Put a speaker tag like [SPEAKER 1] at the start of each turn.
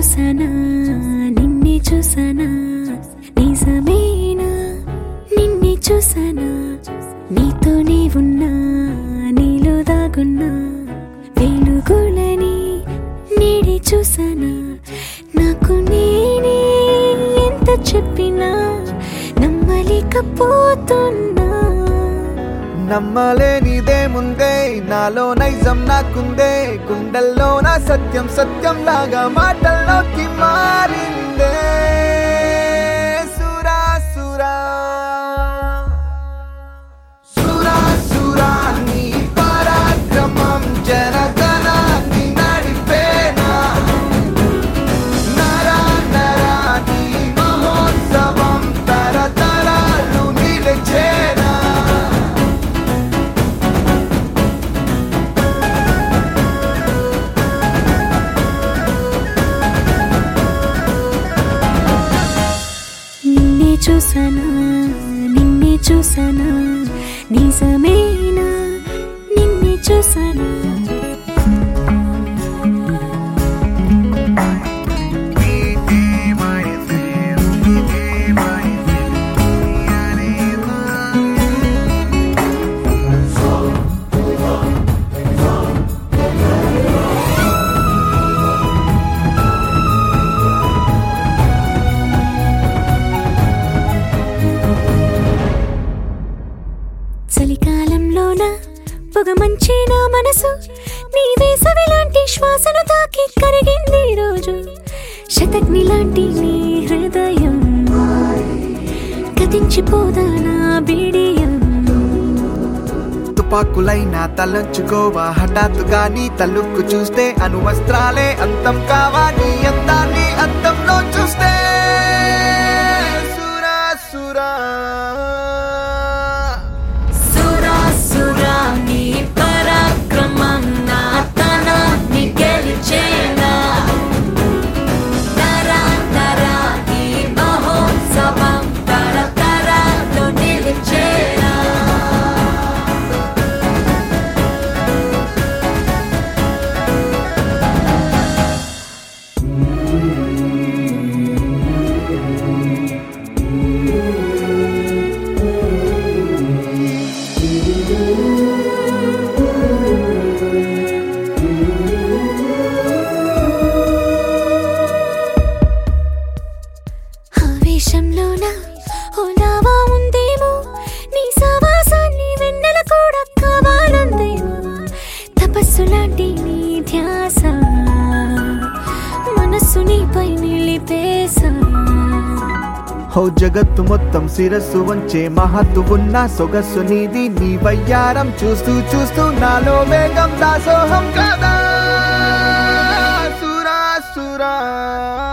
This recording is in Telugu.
[SPEAKER 1] చూసానా నిన్నే చూసానా నిజమేనా నిన్నే చూసానా నీతోనే ఉన్నా నీలో దాగున్నా వెలుగులని నీడే చూసానా నాకు నేనే ఎంత చెప్పినా నమ్మలేకపోతున్నా
[SPEAKER 2] నమ్మలేనిదే ముందే నాలో నైజం నాకుందే గుండెల్లో నా సత్యం సత్యం లాగా మాటల్లోకి మారిందే సురా సురా సురా సురా నీ పరాక్రమం జనగణాన్ని నడిపేనా నరా నరా నీ మహోత్సవం తరతరాలు నిలిచేనా
[SPEAKER 1] నిన్నే చూసానా నిన్నే చూసానా నిజమేనా నిన్నే చూసానా చలికాలంలోన పొగ మంచి నా మనసు నీ వేసవి లాంటి శ్వాసను తాకి కరిగింది ఈ రోజు శతగ్ని లాంటి నీ హృదయం కదించిపోదా నా బిడియం
[SPEAKER 2] తుపాకులైనా తలంచుకోవా హఠాత్తుగా నీ తలుక్కు చూస్తే అనువస్త్రాలే అంతం కావా నీ అందాన్ని అంతంలో చూస్తే సురా సురా
[SPEAKER 1] సురా సురా నీ పరాక్రమం నా తనాన్ని గెలిచేనా తరా తరా నీ మహోత్సవం తరతరాలు నిలిచేనా ఆవేశంలోన హోలావా ఉందేమో నీ సావాసాన్ని వెన్నెల కూడా కావాలందేమో తపస్సు లాంటి నీ ధ్యాస మనస్సు నీపై నిలిపేసా
[SPEAKER 2] హో జగత్తు మొత్తం శిరస్సు వంచే మహత్తు ఉన్న సొగస్సు నీది నీ వయ్యారం చూస్తూ చూస్తూ నాలో వేగం దాసోహం కదా సురా సురా